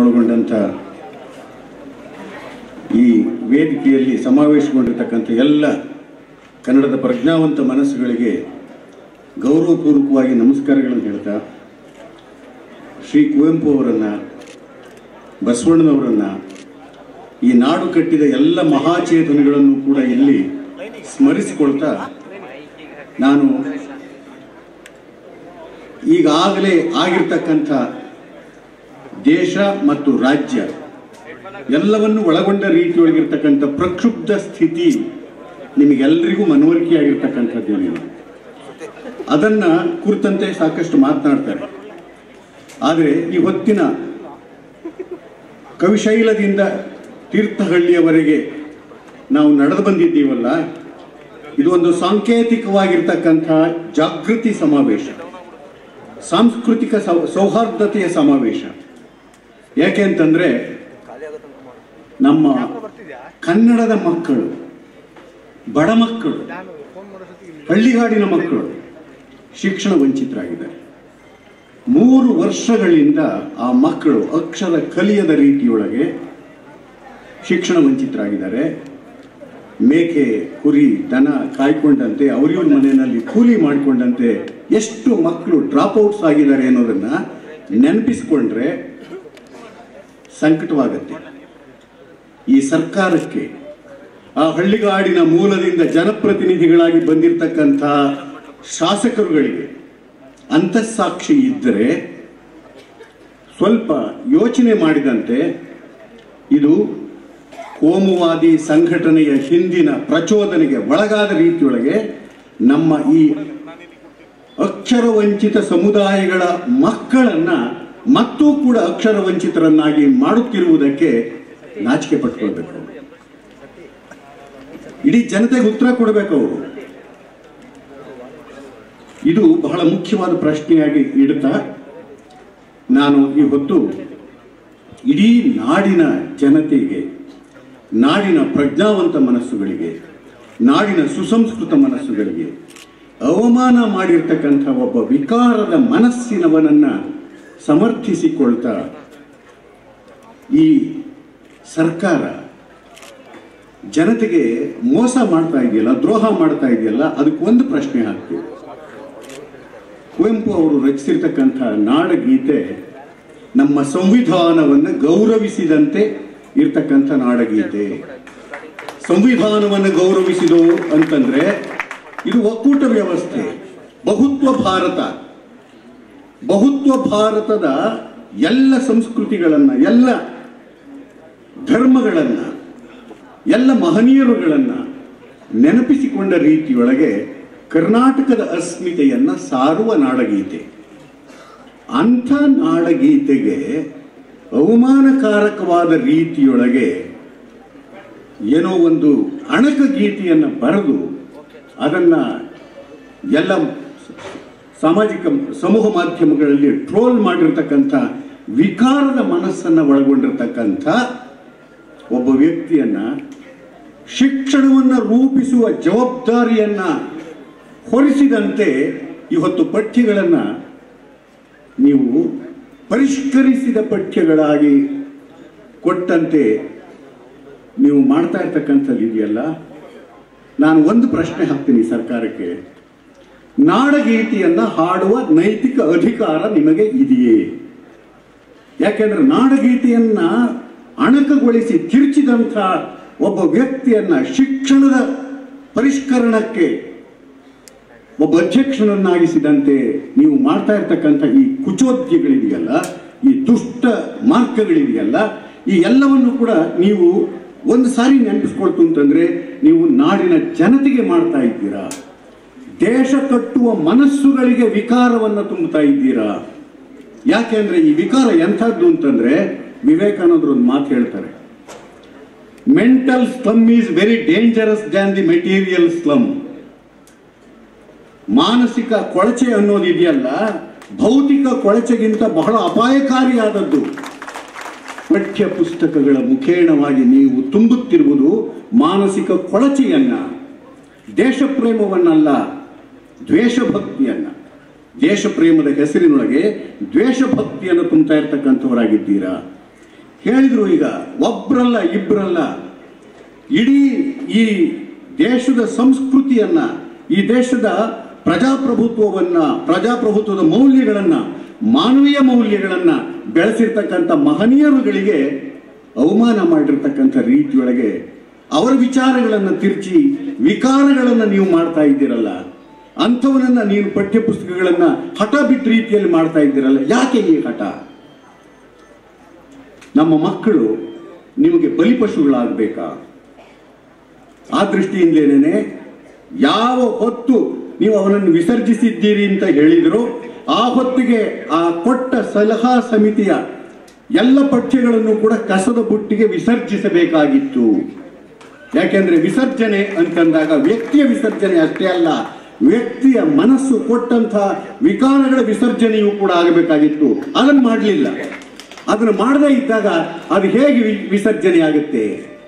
ಒಳಗೊಂಡಂಥ ಈ ವೇದಿಕೆಯಲ್ಲಿ ಸಮಾವೇಶಗೊಂಡಿರ್ತಕ್ಕಂಥ ಎಲ್ಲ ಕನ್ನಡದ ಪ್ರಜ್ಞಾವಂತ ಮನಸ್ಸುಗಳಿಗೆ ಗೌರವಪೂರ್ವಕವಾಗಿ ನಮಸ್ಕಾರಗಳನ್ನು ಹೇಳ್ತಾ ಶ್ರೀ ಕುವೆಂಪು ಅವರನ್ನು ಬಸವಣ್ಣನವರನ್ನು ಈ ನಾಡು ಕಟ್ಟಿದ ಎಲ್ಲ ಮಹಾಚೇತನಗಳನ್ನು ಕೂಡ ಇಲ್ಲಿ ಸ್ಮರಿಸಿಕೊಳ್ತಾ ನಾನು ಈಗಾಗಲೇ ಆಗಿರ್ತಕ್ಕಂಥ ದೇಶ ಮತ್ತು ರಾಜ್ಯ ಎಲ್ಲವನ್ನು ಒಳಗೊಂಡ ರೀತಿಯೊಳಗಿರ್ತಕ್ಕಂಥ ಪ್ರಕ್ಷುಬ್ಧ ಸ್ಥಿತಿ ನಿಮಗೆಲ್ಲರಿಗೂ ಮನವರಿಕೆಯಾಗಿರ್ತಕ್ಕಂಥದ್ದೇನಿದೆ ಅದನ್ನ ಕುರಿತಂತೆ ಸಾಕಷ್ಟು ಮಾತನಾಡ್ತಾರೆ ಆದರೆ ಈ ಹೊತ್ತಿನ ಕವಿಶೈಲದಿಂದ ತೀರ್ಥಹಳ್ಳಿಯವರೆಗೆ ನಾವು ನಡೆದು ಬಂದಿದ್ದೀವಲ್ಲ ಇದು ಒಂದು ಸಾಂಕೇತಿಕವಾಗಿರ್ತಕ್ಕಂಥ ಜಾಗೃತಿ ಸಮಾವೇಶ ಸಾಂಸ್ಕೃತಿಕ ಸೌ- ಸೌಹಾರ್ದತೆಯ ಸಮಾವೇಶ ಯಾಕೆ ಅಂತಂದ್ರೆ ನಮ್ಮ ಕನ್ನಡದ ಮಕ್ಕಳು ಬಡ ಮಕ್ಕಳು ಹಳ್ಳಿಗಾಡಿನ ಮಕ್ಕಳು ಶಿಕ್ಷಣ ವಂಚಿತರಾಗಿದ್ದಾರೆ ಮೂರು ವರ್ಷಗಳಿಂದ ಆ ಮಕ್ಕಳು ಅಕ್ಷರ ಕಲಿಯದ ರೀತಿಯೊಳಗೆ ಶಿಕ್ಷಣ ವಂಚಿತರಾಗಿದ್ದಾರೆ ಮೇಕೆ ಕುರಿ ದನ ಕಾಯ್ಕೊಂಡಂತೆ ಅವರಿವ್ರ ಮನೆಯಲ್ಲಿ ಕೂಲಿ ಮಾಡಿಕೊಂಡಂತೆ ಎಷ್ಟು ಮಕ್ಕಳು ಡ್ರಾಪ್ ಔಟ್ಸ್ ಆಗಿದ್ದಾರೆ ಅನ್ನೋದನ್ನ ನೆನಪಿಸಿಕೊಂಡ್ರೆ ಸಂಕಟವಾಗತ್ತೆ ಈ ಸರ್ಕಾರಕ್ಕೆ ಆ ಹಳ್ಳಿಗಾಡಿನ ಮೂಲದಿಂದ ಜನಪ್ರತಿನಿಧಿಗಳಾಗಿ ಬಂದಿರತಕ್ಕಂಥ ಶಾಸಕರುಗಳಿಗೆ ಅಂತಸ್ಸಾಕ್ಷಿ ಇದ್ದರೆ ಸ್ವಲ್ಪ ಯೋಚನೆ ಮಾಡಿದಂತೆ ಇದು ಕೋಮುವಾದಿ ಸಂಘಟನೆಯ ಹಿಂದಿನ ಪ್ರಚೋದನೆಗೆ ಒಳಗಾದ ರೀತಿಯೊಳಗೆ ನಮ್ಮ ಈ ಅಕ್ಷರ ವಂಚಿತ ಸಮುದಾಯಗಳ ಮಕ್ಕಳನ್ನ ಮತ್ತೂ ಕೂಡ ಅಕ್ಷರ ವಂಚಿತರನ್ನಾಗಿ ಮಾಡುತ್ತಿರುವುದಕ್ಕೆ ನಾಚಿಕೆ ಪಟ್ಕೊಳ್ಬೇಕು ಅವರು. ಇಡೀ ಜನತೆಗೆ ಉತ್ತರ ಕೊಡಬೇಕು ಅವರು ಇದು ಬಹಳ ಮುಖ್ಯವಾದ ಪ್ರಶ್ನೆಯಾಗಿ ಇಡ್ತಾ ನಾನು ಈ ಹೊತ್ತು ಇಡೀ ನಾಡಿನ ಜನತೆಗೆ ನಾಡಿನ ಪ್ರಜ್ಞಾವಂತ ಮನಸ್ಸುಗಳಿಗೆ ನಾಡಿನ ಸುಸಂಸ್ಕೃತ ಮನಸ್ಸುಗಳಿಗೆ ಅವಮಾನ ಮಾಡಿರ್ತಕ್ಕಂಥ ಒಬ್ಬ ವಿಕಾರದ ಮನಸ್ಸಿನವನನ್ನ ಸಮರ್ಥಿಸಿಕೊಳ್ತಾ ಈ ಸರ್ಕಾರ ಜನತೆಗೆ ಮೋಸ ಮಾಡ್ತಾ ಇದೆಯಲ್ಲ ದ್ರೋಹ ಮಾಡ್ತಾ ಇದೆಯಲ್ಲ ಅದಕ್ಕೆ ಒಂದು ಪ್ರಶ್ನೆ ಹಾಕ್ತೀವಿ ಕುವೆಂಪು ಅವರು ರಚಿಸಿರ್ತಕ್ಕಂಥ ನಾಡಗೀತೆ ನಮ್ಮ ಸಂವಿಧಾನವನ್ನು ಗೌರವಿಸಿದಂತೆ ಇರ್ತಕ್ಕಂಥ ನಾಡಗೀತೆ ಸಂವಿಧಾನವನ್ನು ಗೌರವಿಸಿದೋ ಅಂತಂದ್ರೆ ಇದು ಒಕ್ಕೂಟ ವ್ಯವಸ್ಥೆ ಬಹುತ್ವ ಭಾರತ ಬಹುತ್ವ ಭಾರತದ ಎಲ್ಲ ಸಂಸ್ಕೃತಿಗಳನ್ನ ಎಲ್ಲ ಧರ್ಮಗಳನ್ನ ಎಲ್ಲ ಮಹನೀಯರುಗಳನ್ನ ನೆನಪಿಸಿಕೊಂಡ ರೀತಿಯೊಳಗೆ ಕರ್ನಾಟಕದ ಅಸ್ಮಿತೆಯನ್ನ ಸಾರುವ ನಾಡಗೀತೆ ಅಂಥ ನಾಡಗೀತೆಗೆ ಅವಮಾನಕಾರಕವಾದ ರೀತಿಯೊಳಗೆ ಏನೋ ಒಂದು ಅಣಕ ಗೀತೆಯನ್ನು ಬರೆದು ಅದನ್ನ ಎಲ್ಲ ಸಾಮಾಜಿಕ ಸಮೂಹ ಮಾಧ್ಯಮಗಳಲ್ಲಿ ಟ್ರೋಲ್ ಮಾಡಿರ್ತಕ್ಕಂಥ ವಿಕಾರದ ಮನಸ್ಸನ್ನು ಒಳಗೊಂಡಿರ್ತಕ್ಕಂಥ ಒಬ್ಬ ವ್ಯಕ್ತಿಯನ್ನ ಶಿಕ್ಷಣವನ್ನ ರೂಪಿಸುವ ಜವಾಬ್ದಾರಿಯನ್ನ ಹೊರಿಸಿದಂತೆ ಇವತ್ತು ಪಠ್ಯಗಳನ್ನ ನೀವು ಪರಿಷ್ಕರಿಸಿದ ಪಠ್ಯಗಳಾಗಿ ಕೊಟ್ಟಂತೆ ನೀವು ಮಾಡ್ತಾ ಇರ್ತಕ್ಕಂಥದ್ದು ಇದೆಯಲ್ಲ ನಾನು ಒಂದು ಪ್ರಶ್ನೆ ಹಾಕ್ತೀನಿ ಸರ್ಕಾರಕ್ಕೆ ನಾಡಗೀತೆಯನ್ನ ಹಾಡುವ ನೈತಿಕ ಅಧಿಕಾರ ನಿಮಗೆ ಇದೆಯೇ ಯಾಕೆಂದ್ರೆ ನಾಡಗೀತೆಯನ್ನ ಅಣಕಗೊಳಿಸಿ ತಿರುಚಿದಂಥ ಒಬ್ಬ ವ್ಯಕ್ತಿಯನ್ನ ಶಿಕ್ಷಣದ ಪರಿಷ್ಕರಣಕ್ಕೆ ಒಬ್ಬ ಅಧ್ಯಕ್ಷನನ್ನಾಗಿಸಿದಂತೆ ನೀವು ಮಾಡ್ತಾ ಇರ್ತಕ್ಕಂಥ ಈ ಕುಚೋದ್ಯಗಳಿದೆಯಲ್ಲ ಈ ದುಷ್ಟ ಮಾರ್ಗಗಳಿದೆಯಲ್ಲ ಈ ಎಲ್ಲವನ್ನು ಕೂಡ ನೀವು ಒಂದು ಸಾರಿ ನೆನಪಿಸ್ಕೊಳ್ತು ಅಂತಂದ್ರೆ ನೀವು ನಾಡಿನ ಜನತೆಗೆ ಮಾಡ್ತಾ ಇದ್ದೀರಾ ದೇಶ ಕಟ್ಟುವ ಮನಸ್ಸುಗಳಿಗೆ ವಿಕಾರವನ್ನು ತುಂಬುತ್ತಾ ಇದ್ದೀರಾ ಯಾಕೆಂದ್ರೆ ಈ ವಿಕಾರ ಎಂಥದ್ದು ಅಂತಂದ್ರೆ ವಿವೇಕಾನಂದರು ಒಂದು ಮಾತು ಹೇಳ್ತಾರೆ mental slum is very dangerous than the material slum ಮಾನಸಿಕ ಕೊಳಚೆ ಅನ್ನೋದಿದೆಯಲ್ಲ ಭೌತಿಕ ಕೊಳಚೆಗಿಂತ ಬಹಳ ಅಪಾಯಕಾರಿಯಾದದ್ದು ಪಠ್ಯ ಪುಸ್ತಕಗಳ ಮುಖೇಣವಾಗಿ ನೀವು ತುಂಬುತ್ತಿರುವುದು ಮಾನಸಿಕ ಕೊಳಚೆಯನ್ನ ದೇಶ ಪ್ರೇಮವನ್ನಲ್ಲ ದ್ವೇಷ ಭಕ್ತಿಯನ್ನ ದೇಶ ಪ್ರೇಮದ ಹೆಸರಿನೊಳಗೆ ದ್ವೇಷ ಭಕ್ತಿಯನ್ನು ತುಂಬ್ತಾ ಇರ್ತಕ್ಕಂಥವರಾಗಿದ್ದೀರಾ ಹೇಳಿದ್ರು ಈಗ ಒಬ್ರಲ್ಲ ಇಬ್ರಲ್ಲ ಇಡೀ ಈ ದೇಶದ ಸಂಸ್ಕೃತಿಯನ್ನ ಈ ದೇಶದ ಪ್ರಜಾಪ್ರಭುತ್ವವನ್ನ ಪ್ರಜಾಪ್ರಭುತ್ವದ ಮೌಲ್ಯಗಳನ್ನ ಮಾನವೀಯ ಮೌಲ್ಯಗಳನ್ನ ಬೆಳೆಸಿರ್ತಕ್ಕಂಥ ಮಹನೀಯರುಗಳಿಗೆ ಅವಮಾನ ಮಾಡಿರ್ತಕ್ಕಂಥ ರೀತಿಯೊಳಗೆ ಅವರ ವಿಚಾರಗಳನ್ನು ತಿರುಚಿ ವಿಕಾರಗಳನ್ನು ನೀವು ಮಾಡ್ತಾ ಇದ್ದೀರಲ್ಲ ಅಂಥವನನ್ನ ನೀವು ಪಠ್ಯ ಪುಸ್ತಕಗಳನ್ನ ಹಠ ಬಿಟ್ಟ ರೀತಿಯಲ್ಲಿ ಮಾಡ್ತಾ ಇದ್ದೀರಲ್ಲ ಯಾಕೆ ಈ ಹಠ ನಮ್ಮ ಮಕ್ಕಳು ನಿಮಗೆ ಬಲಿಪಶುಗಳಾಗಬೇಕಾ ಆ ದೃಷ್ಟಿಯಿಂದಲೇನೆ ಯಾವ ಹೊತ್ತು ನೀವು ಅವನನ್ನು ವಿಸರ್ಜಿಸಿದ್ದೀರಿ ಅಂತ ಹೇಳಿದ್ರು ಆ ಹೊತ್ತಿಗೆ ಆ ಕೊಟ್ಟ ಸಲಹಾ ಸಮಿತಿಯ ಎಲ್ಲ ಪಠ್ಯಗಳನ್ನು ಕೂಡ ಕಸದ ಬುಟ್ಟಿಗೆ ವಿಸರ್ಜಿಸಬೇಕಾಗಿತ್ತು ಯಾಕೆಂದ್ರೆ ವಿಸರ್ಜನೆ ಅಂತಂದಾಗ ವ್ಯಕ್ತಿಯ ವಿಸರ್ಜನೆ ಅಷ್ಟೇ ಅಲ್ಲ ವ್ಯಕ್ತಿಯ ಮನಸ್ಸು ಕೊಟ್ಟಂತಹ ವಿಕಾರಗಳ ವಿಸರ್ಜನೆಯೂ ಕೂಡ ಆಗಬೇಕಾಗಿತ್ತು ಅದನ್ನು ಮಾಡಲಿಲ್ಲ ಅದನ್ನು ಮಾಡದೇ ಇದ್ದಾಗ ಅದು ಹೇಗೆ ವಿ- ವಿಸರ್ಜನೆ ಆಗುತ್ತೆ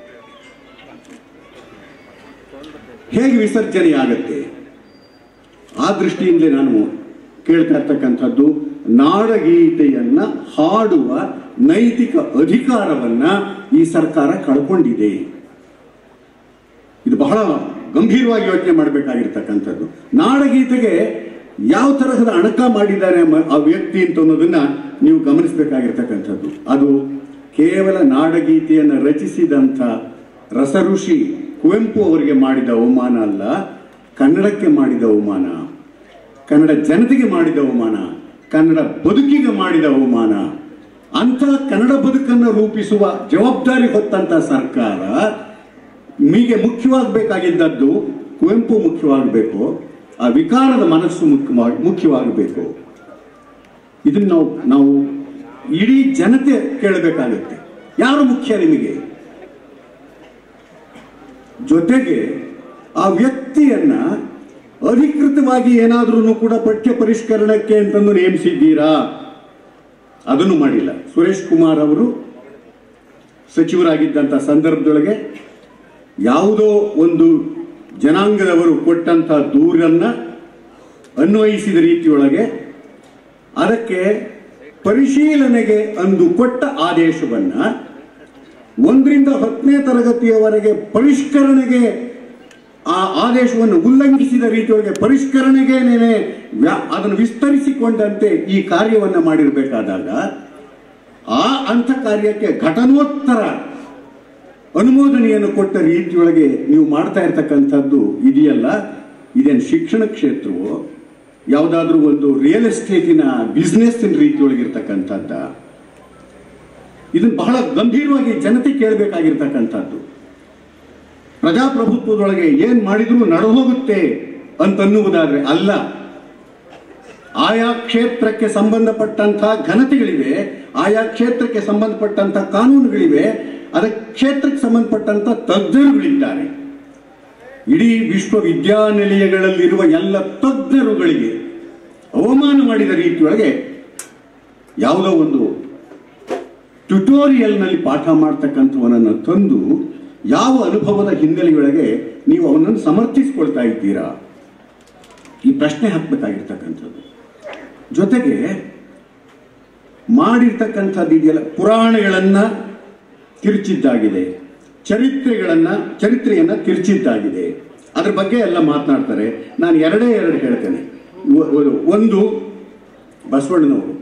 ಹೇಗೆ ವಿಸರ್ಜನೆ ಆಗುತ್ತೆ ಆ ದೃಷ್ಟಿಯಿಂದಲೇ ನಾನು ಕೇಳ್ತಾ ಇರ್ತಕ್ಕಂಥದ್ದು ನಾಡಗೀತೆಯನ್ನ ಹಾಡುವ ನೈತಿಕ ಅಧಿಕಾರವನ್ನ ಈ ಸರ್ಕಾರ ಕಳ್ಕೊಂಡಿದೆ ಇದು ಬಹಳ ಗಂಭೀರವಾಗಿ ಯೋಚನೆ ಮಾಡಬೇಕಾಗಿರ್ತಕ್ಕಂಥದ್ದು ನಾಡಗೀತೆಗೆ ಯಾವ ತರಹದ ಅಣಕ ಮಾಡಿದ್ದಾರೆ ಮ- ಆ ವ್ಯಕ್ತಿ ಅಂತ ಅನ್ನೋದನ್ನ ನೀವು ಗಮನಿಸಬೇಕಾಗಿರ್ತಕ್ಕಂಥದ್ದು ಅದು ಕೇವಲ ನಾಡಗೀತೆಯನ್ನು ರಚಿಸಿದಂಥ ರಸಋಷಿ ಕುವೆಂಪು ಅವರಿಗೆ ಮಾಡಿದ ಅವಮಾನ ಅಲ್ಲ ಕನ್ನಡಕ್ಕೆ ಮಾಡಿದ ಅವಮಾನ ಕನ್ನಡ ಜನತೆಗೆ ಮಾಡಿದ ಅವಮಾನ ಕನ್ನಡ ಬದುಕಿಗೆ ಮಾಡಿದ ಅವಮಾನ ಅಂಥ ಕನ್ನಡ ಬದುಕನ್ನು ರೂಪಿಸುವ ಜವಾಬ್ದಾರಿ ಹೊತ್ತಂತ ಸರ್ಕಾರ ಮೀಗೆ ಮುಖ್ಯವಾಗಬೇಕಾಗಿದ್ದದ್ದು ಕುವೆಂಪು ಮುಖ್ಯವಾಗಬೇಕು ಆ ವಿಕಾರದ ಮನಸ್ಸು ಮುಖ್ಯವಾಗಿ ಮುಖ್ಯವಾಗಬೇಕು ಇದನ್ನ ನಾವು ನಾವು ಇಡೀ ಜನತೆ ಕೇಳಬೇಕಾಗುತ್ತೆ ಯಾರು ಮುಖ್ಯ ನಿಮಗೆ ಜೊತೆಗೆ ಆ ವ್ಯಕ್ತಿಯನ್ನ ಅಧಿಕೃತವಾಗಿ ಏನಾದ್ರೂ ಕೂಡ ಪಠ್ಯ ಪರಿಷ್ಕರಣಕ್ಕೆ ಅಂತಂದು ನೇಮಿಸಿದ್ದೀರಾ ಅದನ್ನು ಮಾಡಿಲ್ಲ ಸುರೇಶ್ ಕುಮಾರ್ ಅವರು ಸಚಿವರಾಗಿದ್ದಂಥ ಸಂದರ್ಭದೊಳಗೆ ಯಾವುದೋ ಒಂದು ಜನಾಂಗದವರು ಕೊಟ್ಟಂತ ದೂರನ್ನ ಅನ್ವಯಿಸಿದ ರೀತಿಯೊಳಗೆ ಅದಕ್ಕೆ ಪರಿಶೀಲನೆಗೆ ಅಂದು ಕೊಟ್ಟ ಆದೇಶವನ್ನ ಒಂದರಿಂದ ಹತ್ತನೇ ತರಗತಿಯವರೆಗೆ ಪರಿಷ್ಕರಣೆಗೆ ಆ ಆದೇಶವನ್ನು ಉಲ್ಲಂಘಿಸಿದ ರೀತಿಯೊಳಗೆ ಪರಿಷ್ಕರಣೆಗೆ ವ್ಯಾ- ಅದನ್ನು ವಿಸ್ತರಿಸಿಕೊಂಡಂತೆ ಈ ಕಾರ್ಯವನ್ನು ಮಾಡಿರಬೇಕಾದಾಗ ಆ ಅಂಥ ಕಾರ್ಯಕ್ಕೆ ಘಟನೋತ್ತರ ಅನುಮೋದನೆಯನ್ನು ಕೊಟ್ಟ ರೀತಿಯೊಳಗೆ ನೀವು ಮಾಡ್ತಾ ಇರ್ತಕ್ಕಂಥದ್ದು ಇದೆಯಲ್ಲ ಇದೇನು ಶಿಕ್ಷಣ ಕ್ಷೇತ್ರವೋ ಯಾವುದಾದ್ರೂ ಒಂದು ರಿಯಲ್ ಎಸ್ಟೇಟಿನ ಬಿಸ್ನೆಸ್ ರೀತಿಯೊಳಗೆ ಇರ್ತಕ್ಕಂಥದ್ದ ಇದನ್ನು ಬಹಳ ಗಂಭೀರವಾಗಿ ಜನತೆ ಕೇಳಬೇಕಾಗಿರ್ತಕ್ಕಂಥದ್ದು ಪ್ರಜಾಪ್ರಭುತ್ವದೊಳಗೆ ಏನ್ ಮಾಡಿದ್ರು ನಡೆದೋಗುತ್ತೆ ಅಂತನ್ನುವುದಾದ್ರೆ ಅಲ್ಲ ಆಯಾ ಕ್ಷೇತ್ರಕ್ಕೆ ಸಂಬಂಧಪಟ್ಟಂತಹ ಘನತೆಗಳಿವೆ ಆಯಾ ಕ್ಷೇತ್ರಕ್ಕೆ ಸಂಬಂಧಪಟ್ಟಂತ ಕಾನೂನುಗಳಿವೆ ಅದಕ್ಕೆ ಕ್ಷೇತ್ರಕ್ಕೆ ಸಂಬಂಧಪಟ್ಟಂತ ತಜ್ಞರುಗಳಿದ್ದಾರೆ ಇಡೀ ವಿಶ್ವವಿದ್ಯಾನಿಲಯಗಳಲ್ಲಿರುವ ಎಲ್ಲ ತಜ್ಞರುಗಳಿಗೆ ಅವಮಾನ ಮಾಡಿದ ರೀತಿಯೊಳಗೆ ಯಾವುದೋ ಒಂದು ಟ್ಯುಟೋರಿಯಲ್ನಲ್ಲಿ ಪಾಠ ಮಾಡ್ತಕ್ಕಂಥವನನ್ನು ತಂದು ಯಾವ ಅನುಭವದ ಹಿನ್ನೆಲೆಯೊಳಗೆ ನೀವು ಅವನನ್ನು ಸಮರ್ಥಿಸಿಕೊಳ್ತಾ ಇದ್ದೀರಾ ಈ ಪ್ರಶ್ನೆ ಹಾಕ್ಬೇಕಾಗಿರ್ತಕ್ಕಂಥದ್ದು ಜೊತೆಗೆ ಮಾಡಿರ್ತಕ್ಕಂಥದ್ದು ಇದೆಯಲ್ಲ ಪುರಾಣಗಳನ್ನ ತಿರುಚಿದ್ದಾಗಿದೆ ಚರಿತ್ರೆಗಳನ್ನ ಚರಿತ್ರೆಯನ್ನ ತಿರುಚಿದ್ದಾಗಿದೆ ಅದ್ರ ಬಗ್ಗೆ ಎಲ್ಲ ಮಾತನಾಡ್ತಾರೆ ನಾನು ಎರಡೇ ಎರಡು ಹೇಳ್ತೇನೆ ಒ- ಒ- ಒಂದು ಬಸವಣ್ಣನವರು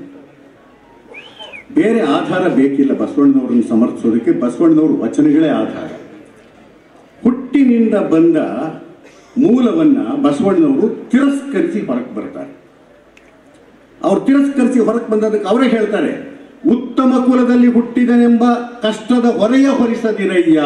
ಬೇರೆ ಆಧಾರ ಬೇಕಿಲ್ಲ ಬಸವಣ್ಣನವರನ್ನು ಸಮರ್ಥಿಸೋದಕ್ಕೆ ಬಸವಣ್ಣನವರು ವಚನಗಳೇ ಆಧಾರ ಹುಟ್ಟಿನಿಂದ ಬಂದ ಮೂಲವನ್ನ ಬಸವಣ್ಣನವರು ತಿರಸ್ಕರಿಸಿ ಹೊರಗೆ ಬರ್ತಾರೆ ಅವ್ರು ತಿರಸ್ಕರಿಸಿ ಹೊರಗೆ ಬಂದದಕ್ಕೆ ಅವರೇ ಹೇಳ್ತಾರೆ ಉತ್ತಮ ಕುಲದಲ್ಲಿ ಹುಟ್ಟಿದನೆಂಬ ಕಷ್ಟದ ಹೊರೆಯ ಹೊರಿಸದಿರಯ್ಯ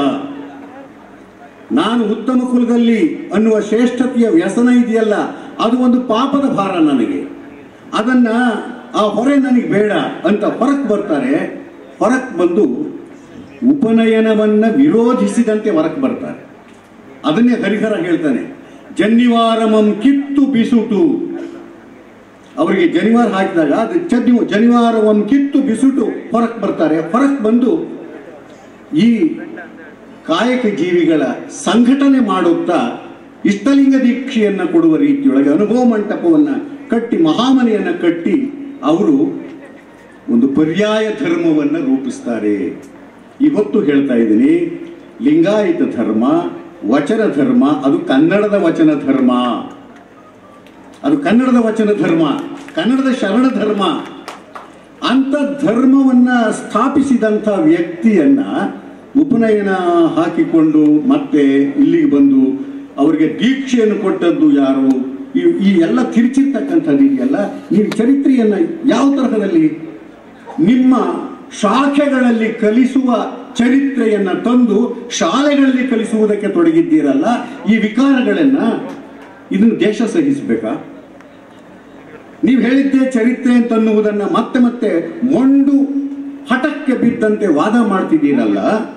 ನಾನು ಉತ್ತಮ ಕುಲದಲ್ಲಿ ಅನ್ನುವ ಶ್ರೇಷ್ಠತೆಯ ವ್ಯಸನ ಇದೆಯಲ್ಲ ಅದು ಒಂದು ಪಾಪದ ಭಾರ ನನಗೆ ಅದನ್ನ ಆ ಹೊರೆ ನನಗೆ ಬೇಡ ಅಂತ ಹೊರಕ್ ಬರ್ತಾರೆ ಹೊರಕ್ ಬಂದು ಉಪನಯನವನ್ನ ವಿರೋಧಿಸಿದಂತೆ ಹೊರಕ್ ಬರ್ತಾರೆ ಅದನ್ನೇ ಹರಿಹರ ಹೇಳ್ತಾನೆ ಜನ್ನಿವಾರಮಂ ಕಿತ್ತು ಬಿಸುಟು ಅವರಿಗೆ ಜನಿವಾರ ಹಾಕಿದಾಗ ಅದು ಚಡ್ಡಿ ಜನಿವಾರವಂ ಕಿತ್ತು ಬಿಸುಟು ಹೊರಕ್ ಬರ್ತಾರೆ ಹೊರಕ್ ಬಂದು ಈ ಕಾಯಕ ಜೀವಿಗಳ ಸಂಘಟನೆ ಮಾಡುತ್ತಾ ಇಷ್ಟಲಿಂಗ ದೀಕ್ಷೆಯನ್ನ ಕೊಡುವ ರೀತಿಯೊಳಗೆ ಅನುಭವ ಮಂಟಪವನ್ನ ಕಟ್ಟಿ ಮಹಾಮನೆಯನ್ನ ಕಟ್ಟಿ ಅವರು ಒಂದು ಪರ್ಯಾಯ ಧರ್ಮವನ್ನು ರೂಪಿಸ್ತಾರೆ ಇವತ್ತು ಹೇಳ್ತಾ ಇದ್ದೀನಿ ಲಿಂಗಾಯತ ಧರ್ಮ ವಚನ ಧರ್ಮ ಅದು ಕನ್ನಡದ ವಚನ ಧರ್ಮ ಅದು ಕನ್ನಡದ ವಚನ ಧರ್ಮ ಕನ್ನಡದ ಶರಣ ಧರ್ಮ ಅಂತ ಧರ್ಮವನ್ನ ಸ್ಥಾಪಿಸಿದಂಥ ವ್ಯಕ್ತಿಯನ್ನ ಉಪನಯನ ಹಾಕಿಕೊಂಡು ಮತ್ತೆ ಇಲ್ಲಿಗೆ ಬಂದು ಅವರಿಗೆ ದೀಕ್ಷೆಯನ್ನು ಕೊಟ್ಟದ್ದು ಯಾರು ಈ ಈ ಎಲ್ಲ ತಿರುಚಿರ್ತಕ್ಕಂಥದ್ದು ಇದೆಯಲ್ಲ ನೀವು ಚರಿತ್ರೆಯನ್ನ ಯಾವ ತರಹದಲ್ಲಿ ನಿಮ್ಮ ಶಾಖೆಗಳಲ್ಲಿ ಕಲಿಸುವ ಚರಿತ್ರೆಯನ್ನ ತಂದು ಶಾಲೆಗಳಲ್ಲಿ ಕಲಿಸುವುದಕ್ಕೆ ತೊಡಗಿದ್ದೀರಲ್ಲ ಈ ವಿಕಾರಗಳನ್ನ ಇದನ್ನು ದೇಶ ಸಹಿಸಬೇಕಾ ನೀವು ಹೇಳಿದ್ದೇ ಚರಿತ್ರೆ ಅಂತನ್ನುವುದನ್ನ ಮತ್ತೆ ಮತ್ತೆ ಮೊಂಡು ಹಠಕ್ಕೆ ಬಿದ್ದಂತೆ ವಾದ ಮಾಡ್ತಿದ್ದೀರಲ್ಲ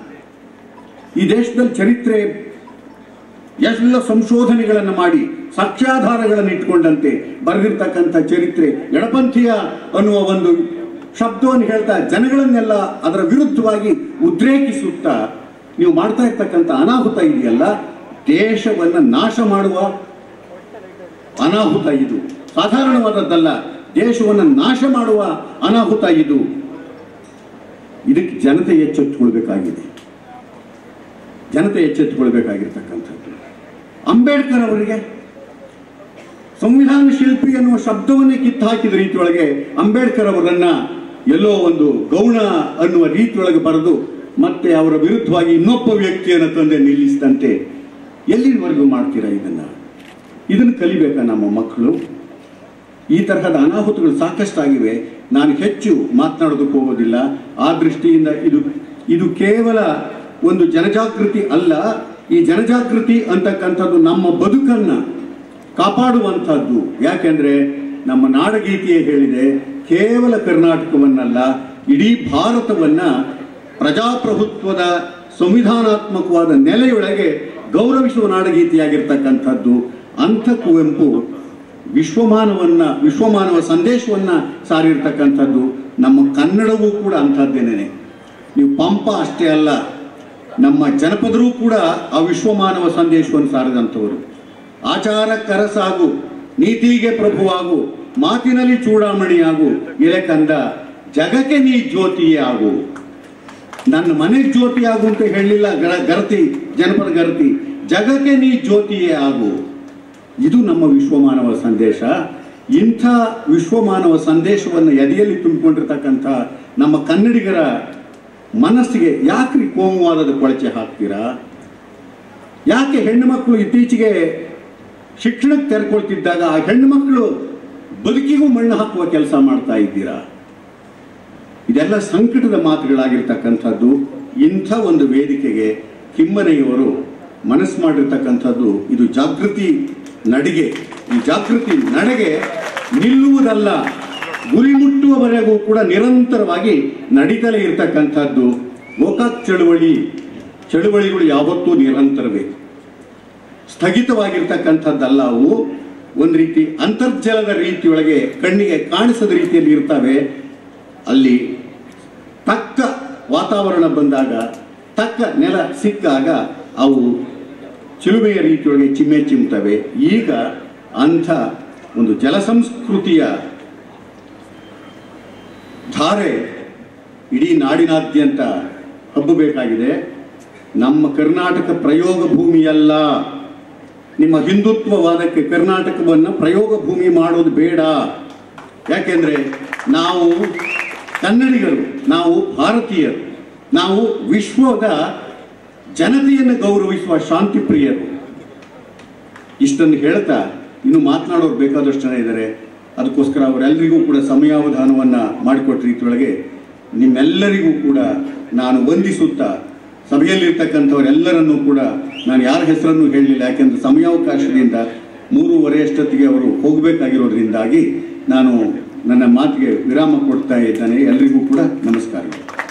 ಈ ದೇಶದಲ್ಲಿ ಚರಿತ್ರೆ ಎಲ್ಲ ಸಂಶೋಧನೆಗಳನ್ನು ಮಾಡಿ ಸಾಕ್ಷ್ಯಾಧಾರಗಳನ್ನು ಇಟ್ಕೊಂಡಂತೆ ಬರೆದಿರ್ತಕ್ಕಂಥ ಚರಿತ್ರೆ ಎಡಪಂಥೀಯ ಅನ್ನುವ ಒಂದು ಶಬ್ದವನ್ನು ಹೇಳ್ತಾ ಜನಗಳನ್ನೆಲ್ಲ ಅದರ ವಿರುದ್ಧವಾಗಿ ಉದ್ರೇಕಿಸುತ್ತಾ ನೀವು ಮಾಡ್ತಾ ಇರ್ತಕ್ಕಂಥ ಅನಾಹುತ ಇದೆಯಲ್ಲ ದೇಶವನ್ನು ನಾಶ ಮಾಡುವ ಅನಾಹುತ ಇದು ಸಾಧಾರಣವಾದದ್ದಲ್ಲ ದೇಶವನ್ನು ನಾಶ ಮಾಡುವ ಅನಾಹುತ ಇದು ಇದಕ್ಕೆ ಜನತೆ ಎಚ್ಚೆತ್ತುಕೊಳ್ಬೇಕಾಗಿದೆ ಜನತೆ ಎಚ್ಚೆತ್ತುಕೊಳ್ಬೇಕಾಗಿರ್ತಕ್ಕಂಥದ್ದು ಅಂಬೇಡ್ಕರ್ ಅವರಿಗೆ ಸಂವಿಧಾನ ಶಿಲ್ಪಿ ಅನ್ನುವ ಶಬ್ದವನ್ನೇ ಕಿತ್ತಾಕಿದ ರೀತಿಯೊಳಗೆ ಅಂಬೇಡ್ಕರ್ ಅವರನ್ನ ಎಲ್ಲೋ ಒಂದು ಗೌಣ ಅನ್ನುವ ರೀತಿಯೊಳಗೆ ಬರೆದು ಮತ್ತೆ ಅವರ ವಿರುದ್ಧವಾಗಿ ಇನ್ನೊಬ್ಬ ವ್ಯಕ್ತಿಯನ್ನು ತಂದೆ ನಿಲ್ಲಿಸಿದಂತೆ ಎಲ್ಲಿವರೆಗೂ ಮಾಡ್ತೀರಾ ಇದನ್ನ ಇದನ್ನು ಕಲಿಬೇಕಾ ನಮ್ಮ ಮಕ್ಕಳು ಈ ತರಹದ ಅನಾಹುತಗಳು ಸಾಕಷ್ಟಾಗಿವೆ ನಾನು ಹೆಚ್ಚು ಮಾತನಾಡೋದಕ್ಕೆ ಹೋಗೋದಿಲ್ಲ ಆ ದೃಷ್ಟಿಯಿಂದ ಇದು ಇದು ಕೇವಲ ಒಂದು ಜನಜಾಗೃತಿ ಅಲ್ಲ ಈ ಜನಜಾಗೃತಿ ಅಂತಕ್ಕಂಥದ್ದು ನಮ್ಮ ಬದುಕನ್ನ ಕಾಪಾಡುವಂಥದ್ದು ಯಾಕೆಂದ್ರೆ ನಮ್ಮ ನಾಡಗೀತೆಯೇ ಹೇಳಿದೆ ಕೇವಲ ಕರ್ನಾಟಕವನ್ನಲ್ಲ ಇಡೀ ಭಾರತವನ್ನ ಪ್ರಜಾಪ್ರಭುತ್ವದ ಸಂವಿಧಾನಾತ್ಮಕವಾದ ನೆಲೆಯೊಳಗೆ ಗೌರವಿಸುವ ನಾಡಗೀತೆಯಾಗಿರ್ತಕ್ಕಂಥದ್ದು ಅಂಥ ಕುವೆಂಪು ವಿಶ್ವಮಾನವನ್ನ ವಿಶ್ವಮಾನವ ಸಂದೇಶವನ್ನ ಸಾರಿರ್ತಕ್ಕಂಥದ್ದು ನಮ್ಮ ಕನ್ನಡವೂ ಕೂಡ ಅಂಥದ್ದೇನೆ ನೀವು ಪಂಪ ಅಷ್ಟೇ ಅಲ್ಲ ನಮ್ಮ ಜನಪದರು ಕೂಡ ಆ ವಿಶ್ವಮಾನವ ಸಂದೇಶವನ್ನು ಸಾರಿದಂಥವರು ಆಚಾರ ಕರಸಾಗು ನೀತಿಗೆ ಪ್ರಭುವಾಗು ಮಾತಿನಲ್ಲಿ ಚೂಡಾಮಣಿಯಾಗು ಕಂದ ಜಗಕ್ಕೆ ನೀ ಜ್ಯೋತಿಯೇ ಆಗು ನನ್ನ ಮನೆ ಜ್ಯೋತಿ ಆಗು ಅಂತ ಹೇಳಲಿಲ್ಲ ಗರ- ಗರತಿ ಜನಪದ ಗರತಿ ಜಗಕ್ಕೆ ನೀ ಜ್ಯೋತಿಯೇ ಆಗು ಇದು ನಮ್ಮ ವಿಶ್ವಮಾನವ ಸಂದೇಶ ಇಂಥ ವಿಶ್ವಮಾನವ ಸಂದೇಶವನ್ನು ಎದೆಯಲ್ಲಿ ತುಂಬಿಕೊಂಡಿರ್ತಕ್ಕಂಥ ನಮ್ಮ ಕನ್ನಡಿಗರ ಮನಸ್ಸಿಗೆ ಯಾಕ್ರಿ ಕೋಮುವಾದದ ಕೊಳಚೆ ಹಾಕ್ತೀರಾ ಯಾಕೆ ಹೆಣ್ಣು ಮಕ್ಕಳು ಇತ್ತೀಚೆಗೆ ಶಿಕ್ಷಣಕ್ಕೆ ತೆರ್ಕೊಳ್ತಿದ್ದಾಗ ಆ ಹೆಣ್ಣು ಮಕ್ಕಳು ಬದುಕಿಗೂ ಮಣ್ಣು ಹಾಕುವ ಕೆಲಸ ಮಾಡ್ತಾ ಇದ್ದೀರಾ ಇದೆಲ್ಲ ಸಂಕಟದ ಮಾತುಗಳಾಗಿರ್ತಕ್ಕಂಥದ್ದು ಇಂಥ ಒಂದು ವೇದಿಕೆಗೆ ಕಿಮ್ಮನೆಯವರು ಮನಸ್ಸು ಮಾಡಿರ್ತಕ್ಕಂಥದ್ದು ಇದು ಜಾಗೃತಿ ನಡಿಗೆ ಈ ಜಾಗೃತಿ ನಡೆಗೆ ನಿಲ್ಲುವುದಲ್ಲ ಗುರಿ ಮುಟ್ಟುವವರೆಗೂ ಕೂಡ ನಿರಂತರವಾಗಿ ನಡೀತಲೇ ಇರತಕ್ಕಂಥದ್ದು ಗೋಕಾಕ್ ಚಳುವಳಿ ಚಳುವಳಿಗಳು ಯಾವತ್ತೂ ನಿರಂತರವೇ ಸ್ಥಗಿತವಾಗಿರ್ತಕ್ಕಂಥದ್ದಲ್ಲ ಅವು ಒಂದು ರೀತಿ ಅಂತರ್ಜಲದ ರೀತಿಯೊಳಗೆ ಕಣ್ಣಿಗೆ ಕಾಣಿಸದ ರೀತಿಯಲ್ಲಿ ಇರ್ತವೆ ಅಲ್ಲಿ ತಕ್ಕ ವಾತಾವರಣ ಬಂದಾಗ ತಕ್ಕ ನೆಲ ಸಿಕ್ಕಾಗ ಅವು ಚಿಲುಮೆಯ ರೀತಿಯೊಳಗೆ ಚಿಮ್ಮೆ ಚಿಮ್ತವೆ ಈಗ ಅಂಥ ಒಂದು ಜಲಸಂಸ್ಕೃತಿಯ ಧಾರೆ ಇಡೀ ನಾಡಿನಾದ್ಯಂತ ಹಬ್ಬಬೇಕಾಗಿದೆ ನಮ್ಮ ಕರ್ನಾಟಕ ಪ್ರಯೋಗ ಭೂಮಿಯಲ್ಲ ನಿಮ್ಮ ಹಿಂದುತ್ವವಾದಕ್ಕೆ ಕರ್ನಾಟಕವನ್ನು ಪ್ರಯೋಗ ಭೂಮಿ ಮಾಡೋದು ಬೇಡ ಯಾಕೆಂದ್ರೆ ನಾವು ಕನ್ನಡಿಗರು ನಾವು ಭಾರತೀಯರು ನಾವು ವಿಶ್ವದ ಜನತೆಯನ್ನು ಗೌರವಿಸುವ ಶಾಂತಿ ಪ್ರಿಯರು ಇಷ್ಟನ್ನು ಹೇಳ್ತಾ ಇನ್ನು ಮಾತನಾಡೋರು ಬೇಕಾದಷ್ಟು ಜನ ಇದ್ದಾರೆ ಅದಕ್ಕೋಸ್ಕರ ಅವರೆಲ್ಲರಿಗೂ ಕೂಡ ಸಮಯಾವಧಾನವನ್ನು ಮಾಡಿಕೊಟ್ಟ ರೀತಿಯೊಳಗೆ ನಿಮ್ಮೆಲ್ಲರಿಗೂ ಕೂಡ ನಾನು ವಂದಿಸುತ್ತಾ ಸಭೆಯಲ್ಲಿರ್ತಕ್ಕಂಥವರೆಲ್ಲರನ್ನೂ ಕೂಡ ನಾನು ಯಾರ ಹೆಸರನ್ನು ಹೇಳಲಿಲ್ಲ ಯಾಕೆಂದ್ರೆ ಸಮಯಾವಕಾಶದಿಂದ ಮೂರುವರೆ ಅಷ್ಟೊತ್ತಿಗೆ ಅವರು ಹೋಗಬೇಕಾಗಿರೋದ್ರಿಂದಾಗಿ ನಾನು ನನ್ನ ಮಾತಿಗೆ ವಿರಾಮ ಕೊಡ್ತಾ ಇದ್ದೇನೆ ಎಲ್ರಿಗೂ ಕೂಡ ನಮಸ್ಕಾರಗಳು